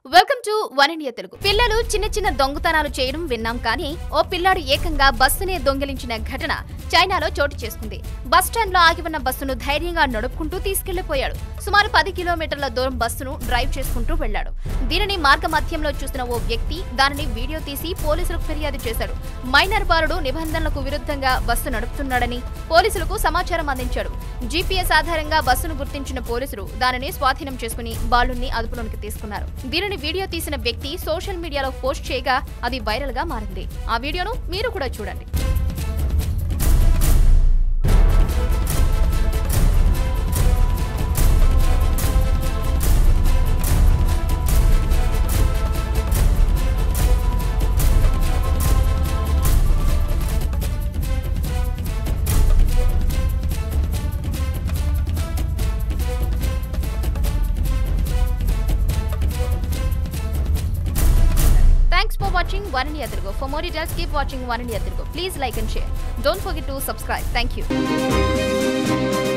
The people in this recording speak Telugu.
Welcome to one India Telugu పిల్లలు చిన్న చిన్న దొంగతనాలు చేయడం విన్నాం కానీ ఓ పిల్లాడు ఏకంగా బస్సునే దొంగిలించిన ఘటన చైనాలో చోటు చేసుకుంది బస్ స్టాండ్ లో ఆగి ఉన్న బస్సును ధైర్యంగా నడుపుకుంటూ తీసుకెళ్లిపోయాడు సుమారు పది కిలోమీటర్ల దూరం బస్సును డ్రైవ్ చేసుకుంటూ వెళ్లాడు దీనిని మార్గ మధ్యంలో చూసిన ఓ వ్యక్తి దానిని వీడియో తీసి పోలీసులకు ఫిర్యాదు చేశాడు మైనర్ బాలుడు నిబంధనలకు విరుద్ధంగా బస్సు నడుపుతున్నాడని పోలీసులకు సమాచారం అందించాడు జీపీఎస్ ఆధారంగా బస్సును గుర్తించిన పోలీసులు దానిని స్వాధీనం చేసుకుని బాలుని అదుపులోనికి తీసుకున్నారు దీనిని వీడియో తీసిన వ్యక్తి సోషల్ మీడియాలో పోస్ట్ చేయగా అది వైరల్ గా మారింది ఆ వీడియోను మీరు కూడా చూడండి Thanks for watching One India Telugu. For more details, keep watching One India Telugu. Please like and share. Don't forget to subscribe. Thank you.